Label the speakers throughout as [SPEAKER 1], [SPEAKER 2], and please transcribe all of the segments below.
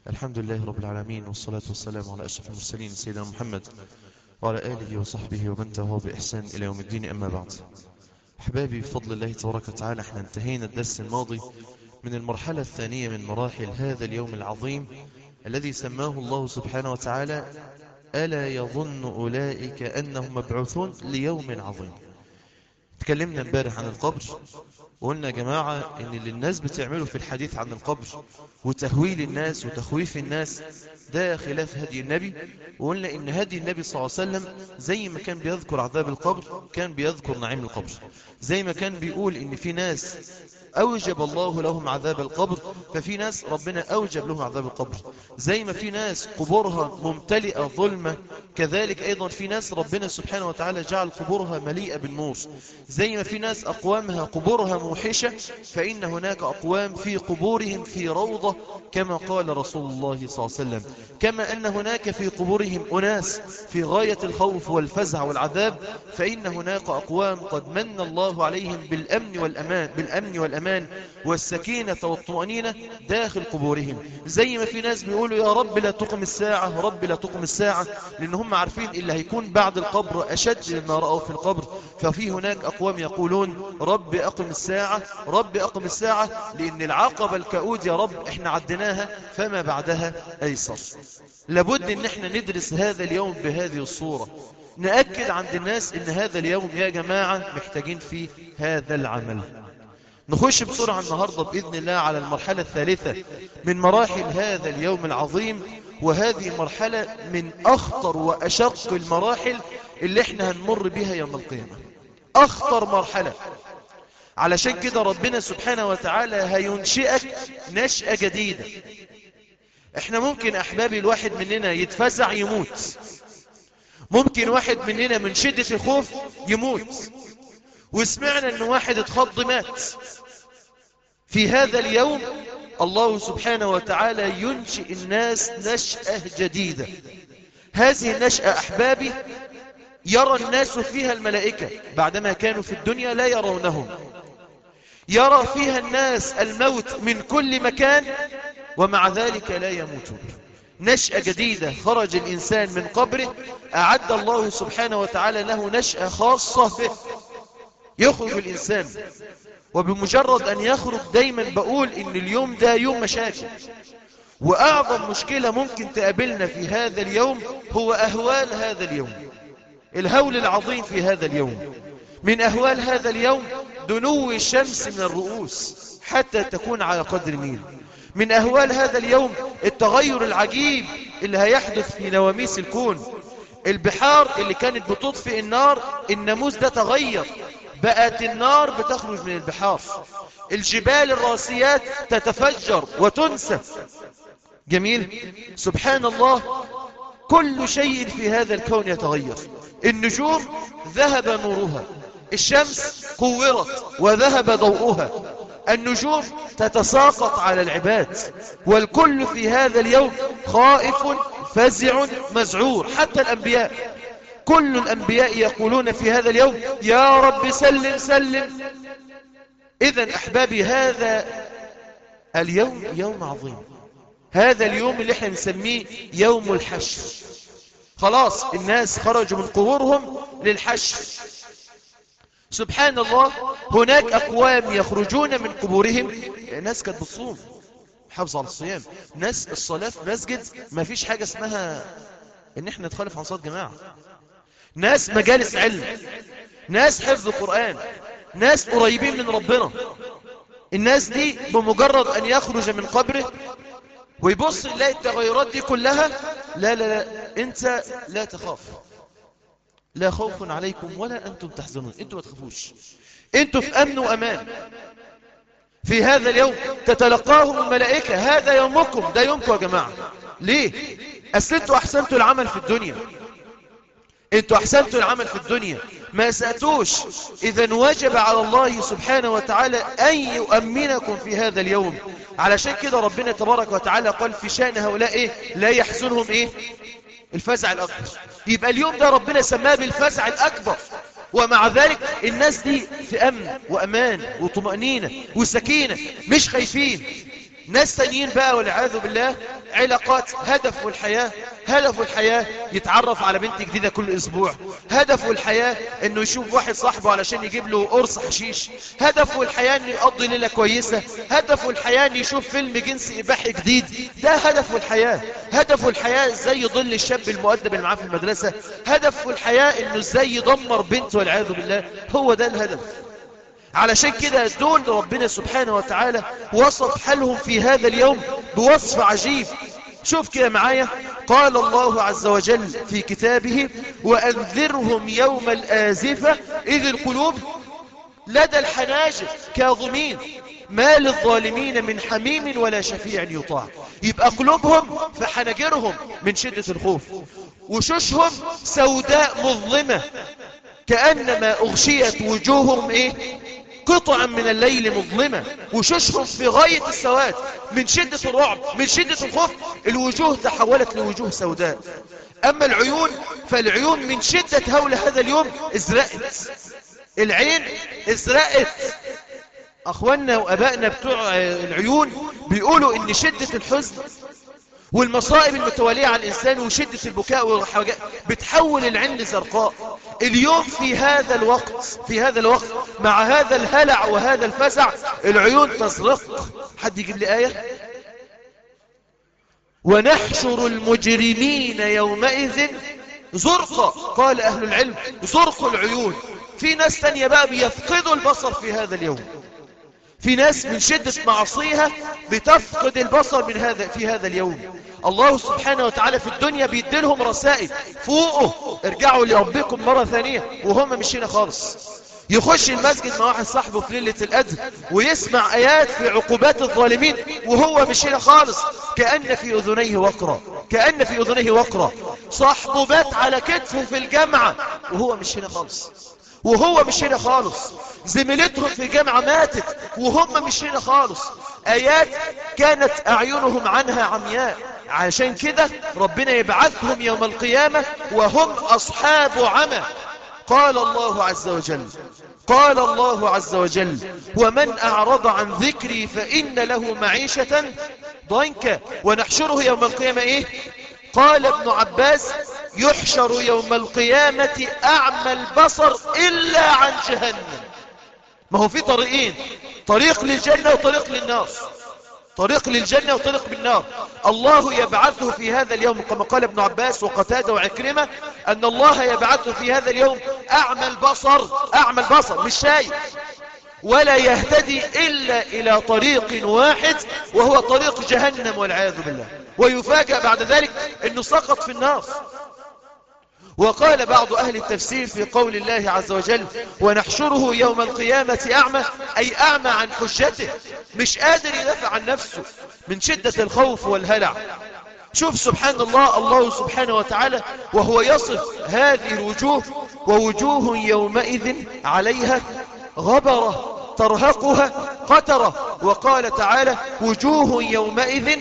[SPEAKER 1] الحمد لله رب العالمين والصلاة والسلام على أشرف المرسلين سيدنا محمد وعلى آله وصحبه ومن تهوى بإحسان إلى يوم الدين أما بعد أحبابي بفضل الله تبارك وتعالى احنا انتهينا الدرس الماضي من المرحلة الثانية من مراحل هذا اليوم العظيم الذي سماه الله سبحانه وتعالى ألا يظن أولئك أنهم مبعوثون ليوم عظيم تكلمنا امبارح عن القبر وقلنا يا جماعة ان اللي الناس بتعمله في الحديث عن القبر وتهويل الناس وتخويف الناس ده خلاف هدي النبي وقلنا ان هدي النبي صلى الله عليه وسلم زي ما كان بيذكر عذاب القبر كان بيذكر نعيم القبر زي ما كان بيقول ان في ناس أوجب الله لهم عذاب القبر ففي ناس ربنا أوجب لهم عذاب القبر زي ما في ناس قبورها ممتلئة ظلمة كذلك أيضا في ناس ربنا سبحانه وتعالى جعل قبورها مليئة بالنور زي ما في ناس أقوامها قبورها موحشة فإن هناك أقوام في قبورهم في روضة كما قال رسول الله صلى الله عليه وسلم كما أن هناك في قبورهم أناس في غاية الخوف والفزع والعذاب فإن هناك أقوام قد من الله عليهم بالأمن والأمان بالأمن والأمان والسكينة والطمأنينة داخل قبورهم زي ما في ناس بيقولوا يا رب لا تقم الساعة رب لا تقم الساعة لأن هم عارفين اللي هيكون بعد القبر أشد مما رأوا في القبر ففي هناك أقوام يقولون رب أقم الساعة رب أقم الساعة لأن العقبة الكؤود يا رب احنا عدناها فما بعدها أيسر لابد ان احنا ندرس هذا اليوم بهذه الصورة نأكد عند الناس ان هذا اليوم يا جماعة محتاجين فيه هذا العمل نخش بسرعة النهاردة بإذن الله على المرحلة الثالثة من مراحل هذا اليوم العظيم وهذه مرحلة من أخطر وأشق المراحل اللي احنا هنمر بها يوم القيامة أخطر مرحلة علشان كده ربنا سبحانه وتعالى هينشئك نشأة جديدة احنا ممكن أحبابي الواحد مننا يتفزع يموت ممكن واحد مننا من شدة الخوف يموت وسمعنا ان واحد اتخض مات في هذا اليوم الله سبحانه وتعالى ينشئ الناس نشأة جديدة هذه النشأة أحبابي يرى الناس فيها الملائكة بعدما كانوا في الدنيا لا يرونهم يرى فيها الناس الموت من كل مكان ومع ذلك لا يموتون نشأة جديدة خرج الإنسان من قبره أعد الله سبحانه وتعالى له نشأة خاصة به يخرج الإنسان وبمجرد أن يخرج دايما بقول إن اليوم ده يوم مشاكل وأعظم مشكلة ممكن تقابلنا في هذا اليوم هو أهوال هذا اليوم الهول العظيم في هذا اليوم من أهوال هذا اليوم دنو الشمس من الرؤوس حتى تكون على قدر ميل من أهوال هذا اليوم التغير العجيب اللي هيحدث في نواميس الكون البحار اللي كانت بتطفئ النار الناموس ده تغير بقت النار بتخرج من البحار الجبال الراسيات تتفجر وتنسف جميل سبحان الله كل شيء في هذا الكون يتغير النجوم ذهب نورها الشمس كورت وذهب ضوءها النجوم تتساقط على العباد والكل في هذا اليوم خائف فزع مزعور حتى الأنبياء كل الأنبياء يقولون في هذا اليوم يا رب سلم سلم إذا أحبابي هذا اليوم يوم عظيم هذا اليوم اللي احنا نسميه يوم الحشر خلاص الناس خرجوا من قبورهم للحشر سبحان الله هناك أقوام يخرجون من قبورهم ناس كانت بتصوم حافظ على الصيام ناس الصلاة في مسجد ما فيش حاجة اسمها ان احنا نتخالف عن صلاة جماعة ناس مجالس علم ناس حفظ القرآن ناس قريبين من ربنا الناس دي بمجرد أن يخرج من قبره ويبص يلاقي التغيرات دي كلها لا لا لا انت لا تخاف لا خوف عليكم ولا أنتم تحزنون انتم ما تخافوش انتم في أمن وأمان في هذا اليوم تتلقاهم الملائكة هذا يومكم ده يومكم يا جماعة ليه أصل انتوا أحسنتوا العمل في الدنيا انتوا احسنتوا العمل في الدنيا ما سأتوش اذا وجب على الله سبحانه وتعالى ان يؤمنكم في هذا اليوم علشان كده ربنا تبارك وتعالى قال في شأن هؤلاء ايه لا يحزنهم ايه الفزع الاكبر يبقى اليوم ده ربنا سماه بالفزع الاكبر ومع ذلك الناس دي في امن وامان وطمأنينة وسكينة مش خايفين ناس تانيين بقى والعياذ بالله
[SPEAKER 2] علاقات هدف الحياة هدف الحياة يتعرف على بنت جديدة كل أسبوع هدف الحياة أنه يشوف واحد صاحبه علشان يجيب له قرص حشيش هدف الحياة أنه يقضي ليلة كويسة هدف الحياة أنه يشوف فيلم جنسي إباحي جديد ده هدف الحياة هدف الحياة ازاي يضل الشاب المؤدب اللي معاه في المدرسة هدف الحياة انه ازاي يدمر بنته والعياذ بالله هو ده الهدف علشان كده دول ربنا سبحانه وتعالى وصف حالهم في هذا اليوم بوصف عجيب شوف كده معايا قال الله عز وجل في كتابه وأنذرهم يوم الآزفة إذ القلوب لدى الحناجر كاظمين ما للظالمين من حميم ولا شفيع يطاع يبقى قلوبهم في حناجرهم من شدة الخوف وشوشهم سوداء مظلمة كأنما أغشيت وجوههم إيه قطعا من الليل مظلمة وشوشهم في غاية السواد من شدة الرعب من شدة الخوف الوجوه تحولت لوجوه سوداء أما العيون فالعيون من شدة هول هذا اليوم ازرقت العين ازرقت أخواننا وأبائنا بتوع العيون بيقولوا إن شدة الحزن والمصائب المتوالية على الإنسان وشدة البكاء والحاجات بتحول العين لزرقاء اليوم في هذا الوقت في هذا الوقت مع هذا الهلع وهذا الفزع العيون تزرق حد يجيب لي آية ونحشر المجرمين يومئذ زرقا قال أهل العلم زرق العيون في ناس تانية بقى بيفقدوا البصر في هذا اليوم في ناس من شدة معصيها بتفقد البصر من هذا في هذا اليوم الله سبحانه وتعالى في الدنيا بيديلهم رسائل فوقوا ارجعوا لربكم مرة ثانية وهم مش هنا خالص يخش المسجد مع واحد صاحبه في ليلة القدر ويسمع آيات في عقوبات الظالمين وهو مش هنا خالص كأن في أذنيه وقرة كأن في أذنيه وقرة صاحبه بات على كتفه في الجامعة وهو مش هنا خالص وهو مش هنا خالص زميلتهم في الجامعة ماتت وهم مش هنا خالص آيات كانت أعينهم عنها عمياء عشان كده ربنا يبعثهم يوم القيامة وهم أصحاب عمى قال الله عز وجل قال الله عز وجل ومن أعرض عن ذكري فإن له معيشة ضنكا ونحشره يوم القيامة إيه قال ابن عباس يحشر يوم القيامة أعمى البصر إلا عن جهنم ما هو في طريقين طريق للجنة وطريق للنار طريق للجنة وطريق بالنار الله يبعثه في هذا اليوم كما قال ابن عباس وقتادة وعكرمة أن الله يبعثه في هذا اليوم أعمى البصر أعمى البصر مش شايف ولا يهتدي إلا إلى طريق واحد وهو طريق جهنم والعياذ بالله ويفاجأ بعد ذلك أنه سقط في النار وقال بعض أهل التفسير في قول الله عز وجل ونحشره يوم القيامة أعمى أي أعمى عن حجته مش قادر يدافع عن نفسه من شدة الخوف والهلع شوف سبحان الله الله سبحانه وتعالى وهو يصف هذه الوجوه ووجوه يومئذ عليها غبرة ترهقها قترة وقال تعالى وجوه يومئذ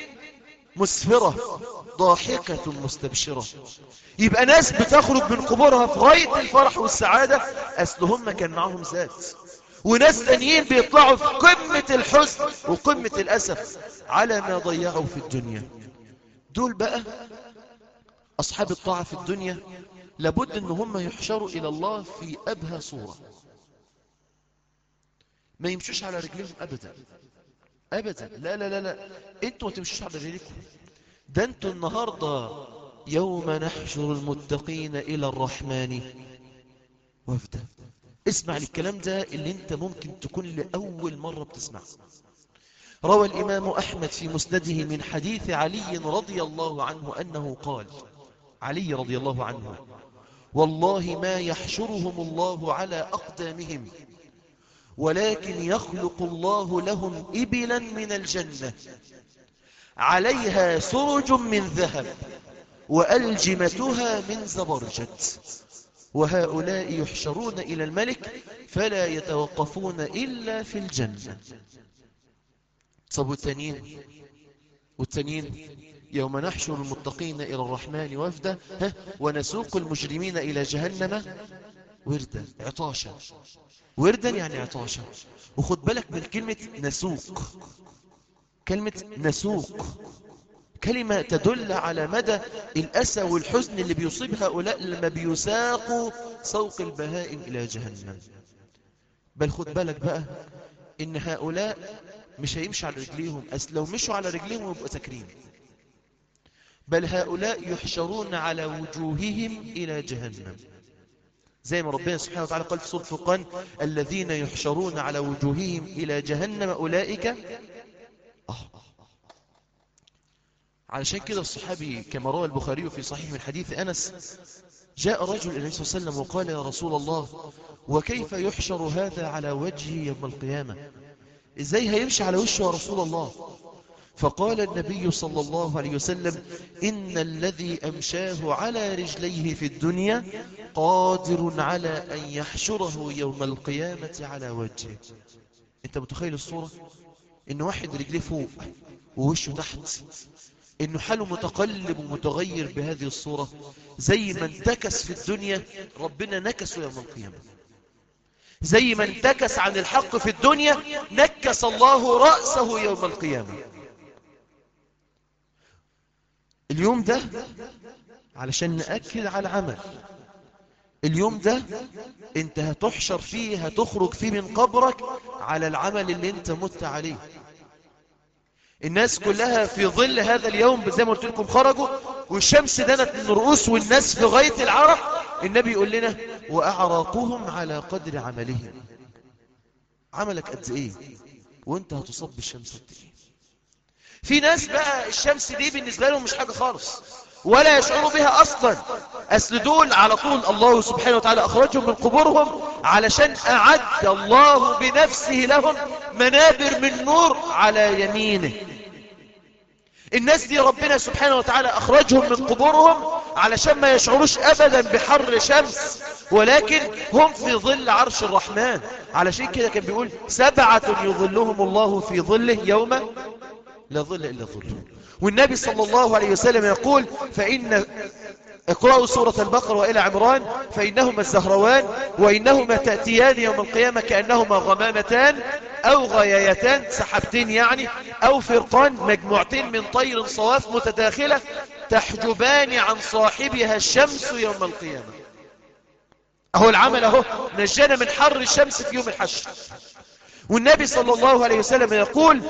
[SPEAKER 2] مسفرة ضاحكة مستبشرة يبقى ناس بتخرج من قبورها في غاية الفرح والسعادة أصل هم كان معهم ذات وناس تانيين بيطلعوا في قمة الحزن وقمة الأسف على ما ضيعوا في الدنيا دول بقى أصحاب الطاعة في الدنيا لابد أن هم يحشروا إلى الله في أبهى صورة ما يمشوش على رجلهم أبدا أبدا لا لا لا لا انتوا ما تمشوش على رجلكم ده انتوا النهاردة يوم نحشر المتقين إلى الرحمن وفدا اسمع الكلام ده اللي انت ممكن تكون لأول مرة بتسمع روى الإمام أحمد في مسنده من حديث علي رضي الله عنه أنه قال علي رضي الله عنه والله ما يحشرهم الله على أقدامهم ولكن يخلق الله لهم إبلا من الجنة عليها سرج من ذهب وألجمتها من زبرجد وهؤلاء يحشرون إلى الملك فلا يتوقفون إلا في الجنة طب والتانيين والتانيين يوم نحشر المتقين إلى الرحمن وفدا ها ونسوق المجرمين إلى جهنم وردا عطاشا وردا يعني عطاشا وخد بالك من كلمة نسوق كلمة نسوق كلمة تدل على مدى الأسى والحزن اللي بيصيب هؤلاء لما بيساقوا سوق البهائم إلى جهنم بل خد بالك بقى إن هؤلاء مش هيمشي على رجليهم أس لو مشوا على رجليهم يبقى تكريم بل هؤلاء يحشرون على وجوههم إلى جهنم زي ما ربنا سبحانه وتعالى قال في سورة الفرقان الذين يحشرون على وجوههم إلى جهنم أولئك آه. علشان كده الصحابي كما روى البخاري في صحيح من حديث أنس جاء رجل إلى النبي صلى الله عليه وسلم وقال يا رسول الله وكيف يحشر هذا على وجهه يوم القيامة إزاي هيمشي على وشه يا رسول الله فقال النبي صلى الله عليه وسلم إن الذي أمشاه على رجليه في الدنيا قادر على أن يحشره يوم القيامة على وجهه أنت متخيل الصورة إن واحد رجليه فوق ووشه تحت إنه حاله متقلب ومتغير بهذه الصورة زي ما انتكس في الدنيا ربنا نكسه يوم القيامة زي ما انتكس عن الحق في الدنيا نكس الله رأسه يوم القيامة اليوم ده علشان نأكد على العمل اليوم ده انت هتحشر فيه هتخرج فيه من قبرك على العمل اللي انت مت عليه الناس كلها في ظل هذا اليوم زي ما قلت لكم خرجوا والشمس دنت من رؤوس والناس في غاية العرق النبي يقول لنا وأعراقهم على قدر عملهم عملك قد ايه وانت هتصب بالشمس قد ايه في ناس بقى الشمس دي بالنسبة لهم مش حاجة خالص ولا يشعروا بها أصلا أصل دول على طول الله سبحانه وتعالى أخرجهم من قبورهم علشان أعد الله بنفسه لهم منابر من نور على يمينه الناس دي ربنا سبحانه وتعالى أخرجهم من قبورهم علشان ما يشعروش أبدا بحر شمس ولكن هم في ظل عرش الرحمن علشان كده كان بيقول سبعة يظلهم الله في ظله يوم لا ظل إلا ظله والنبي صلى الله عليه وسلم يقول فإن اقرأوا سورة البقرة وإلى عمران فإنهما الزهروان وإنهما تأتيان يوم القيامة كأنهما غمامتان أو غيايتان سحبتين يعني أو فرقان مجموعتين من طير صواف متداخلة تحجبان عن صاحبها الشمس يوم القيامة أهو العمل أهو نجانا من حر الشمس في يوم الحشر والنبي صلى الله عليه وسلم يقول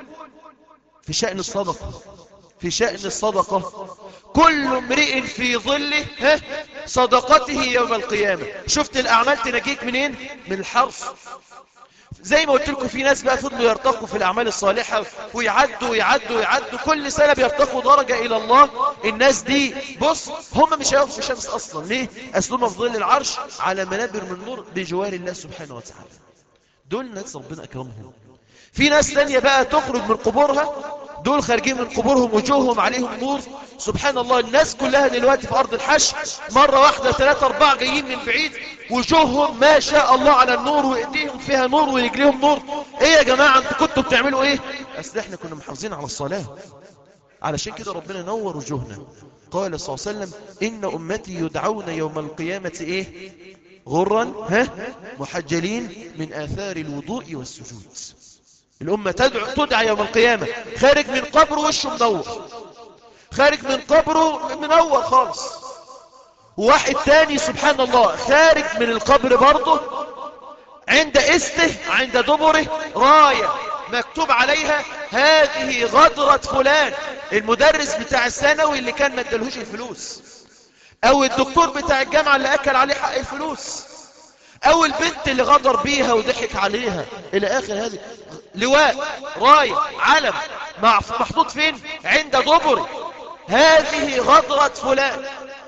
[SPEAKER 2] في شأن الصدقة في شأن الصدقة كل امرئ في ظله ها صدقته يوم القيامة شفت الأعمال تنجيك منين من الحرص زي ما قلت لكم في ناس بقى فضلوا يرتقوا في الأعمال الصالحة ويعدوا ويعدوا ويعدوا كل سنة بيرتقوا درجة إلى الله الناس دي بص هم مش هيقفوا في الشمس أصلا ليه أسلوما في ظل العرش على منابر من نور بجوار الله سبحانه وتعالى دول ناس ربنا أكرمهم في ناس تانية بقى تخرج من قبورها دول خارجين من قبورهم وجوههم عليهم نور سبحان الله الناس كلها دلوقتي في أرض الحشر مرة واحدة ثلاثة أربعة جايين من بعيد وجوههم ما شاء الله على النور وإيديهم فيها نور ورجليهم نور إيه يا جماعة أنتوا كنتوا بتعملوا إيه أصل إحنا كنا محافظين على الصلاة علشان كده ربنا نور وجوهنا قال صلى الله عليه وسلم إن أمتي يدعون يوم القيامة إيه غرا ها محجلين من آثار الوضوء والسجود الأمة تدعو تدعى يوم القيامة خارج من قبره وشه منور خارج من قبره منور خالص وواحد تاني سبحان الله خارج من القبر برضه عند استه عند دبره راية مكتوب عليها هذه غدرة فلان المدرس بتاع الثانوي اللي كان ما ادالهوش الفلوس او الدكتور بتاع الجامعة اللي اكل عليه حق الفلوس او البنت اللي غدر بيها وضحك عليها الى اخر هذه لواء راية علم محطوط فين عند دبر هذه غدرة فلان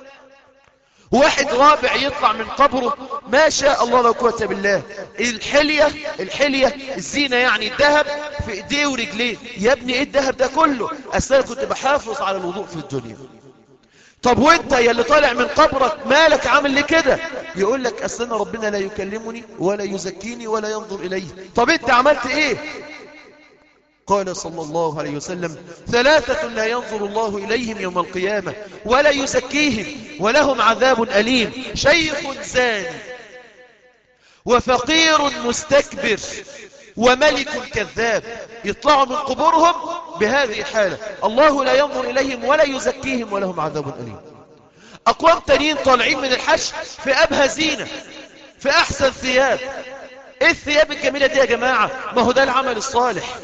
[SPEAKER 2] واحد رابع يطلع من قبره ما شاء الله لو قوة بالله الحلية الحلية الزينة يعني الذهب في ايديه ورجليه يا ابني ايه الذهب ده كله اصلا كنت بحافظ على الوضوء في الدنيا طب وانت يا اللي طالع من قبرك مالك عامل ليه كده يقول لك اصلنا ربنا لا يكلمني ولا يزكيني ولا ينظر الي طب انت عملت ايه قال صلى الله عليه وسلم ثلاثة لا ينظر الله إليهم يوم القيامة ولا يزكيهم ولهم عذاب أليم شيخ زاني وفقير مستكبر وملك كذاب يطلعوا من قبورهم بهذه الحالة الله لا ينظر إليهم ولا يزكيهم ولهم عذاب أليم أقوام تانيين طالعين من الحش في أبهى زينة في أحسن ثياب إيه الثياب الجميلة دي يا جماعة ما هو ده العمل الصالح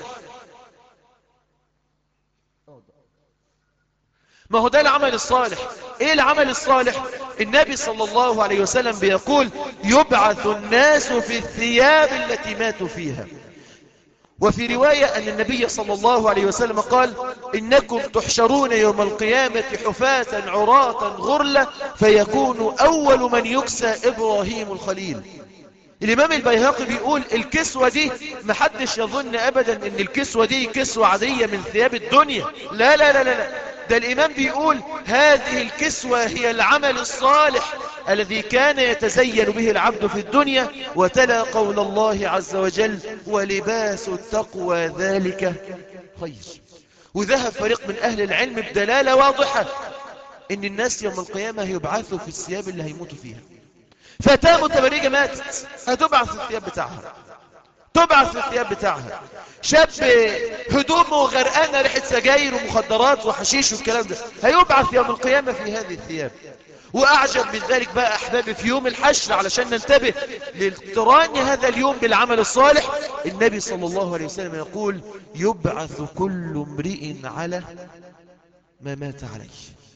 [SPEAKER 2] ما هو ده العمل الصالح ايه العمل الصالح النبي صلى الله عليه وسلم بيقول يبعث الناس في الثياب التي ماتوا فيها وفي رواية أن النبي صلى الله عليه وسلم قال إنكم تحشرون يوم القيامة حفاة عراة غرلة فيكون أول من يكسى إبراهيم الخليل الإمام البيهقي بيقول الكسوة دي محدش يظن أبدا أن الكسوة دي كسوة عادية من ثياب الدنيا لا لا لا لا, لا. ده الإمام بيقول هذه الكسوة هي العمل الصالح الذي كان يتزين به العبد في الدنيا وتلا قول الله عز وجل ولباس التقوى ذلك خير وذهب فريق من أهل العلم بدلالة واضحة إن الناس يوم القيامة هيبعثوا في الثياب اللي هيموتوا فيها فتاة متبرجة ماتت هتبعث في الثياب بتاعها تبعث في الثياب بتاعها شاب هدومه غرقانة ريحة سجاير ومخدرات وحشيش والكلام ده هيبعث يوم القيامة في هذه الثياب وأعجب من ذلك بقى أحبابي في يوم الحشر علشان ننتبه لاقتران هذا اليوم بالعمل الصالح النبي صلى الله عليه وسلم يقول يبعث كل امرئ على ما مات عليه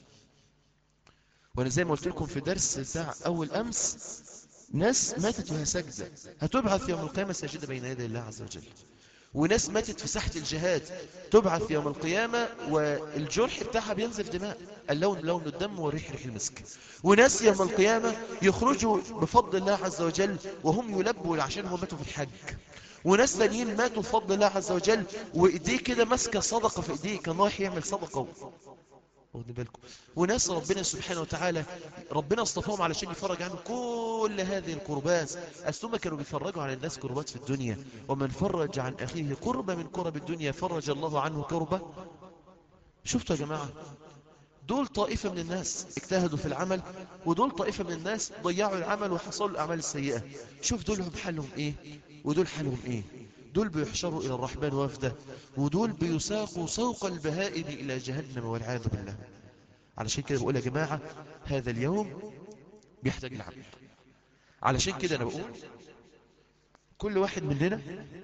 [SPEAKER 2] وانا زي ما قلت لكم في درس بتاع اول امس ناس ماتت وهي ساجده هتبعث يوم القيامه ساجده بين يدي الله عز وجل وناس ماتت في ساحه الجهاد تبعث يوم القيامه والجرح بتاعها بينزل دماء اللون لون الدم والريح ريح المسك وناس يوم القيامه يخرجوا بفضل الله عز وجل وهم يلبوا عشان هم ماتوا في الحج وناس ثانيين ماتوا بفضل الله عز وجل وايديه كده ماسكه صدقه في ايديه كان رايح يعمل صدقه واخدين بالكم وناس ربنا سبحانه وتعالى ربنا اصطفاهم علشان يفرج عنهم كل هذه القربات أسلم كانوا بيفرجوا على الناس قربات في الدنيا ومن فرج عن أخيه قربة من قرب الدنيا فرج الله عنه كربة شفتوا يا جماعة دول طائفة من الناس اجتهدوا في العمل ودول طائفة من الناس ضيعوا العمل وحصلوا الأعمال السيئة شوف دولهم حالهم ايه ودول حالهم ايه دول بيحشروا إلى الرحمن وفده ودول بيساقوا سوق البهائم إلى جهنم والعياذ بالله علشان كده بقول يا جماعة هذا اليوم بيحتاج العمل علشان كده أنا بقول كل واحد مننا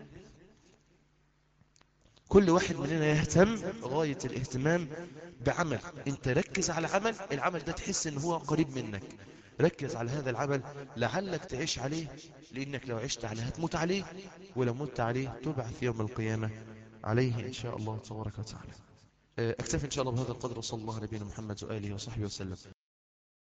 [SPEAKER 2] كل واحد مننا يهتم غاية الاهتمام بعمل انت ركز على عمل العمل ده تحس ان هو قريب منك ركز على هذا العمل لعلك تعيش عليه لانك لو عشت عليه هتموت عليه ولو مت عليه تبعث يوم القيامة عليه ان شاء الله تبارك وتعالى اكتفي ان شاء الله بهذا القدر وصلى الله على نبينا محمد وآله وصحبه وسلم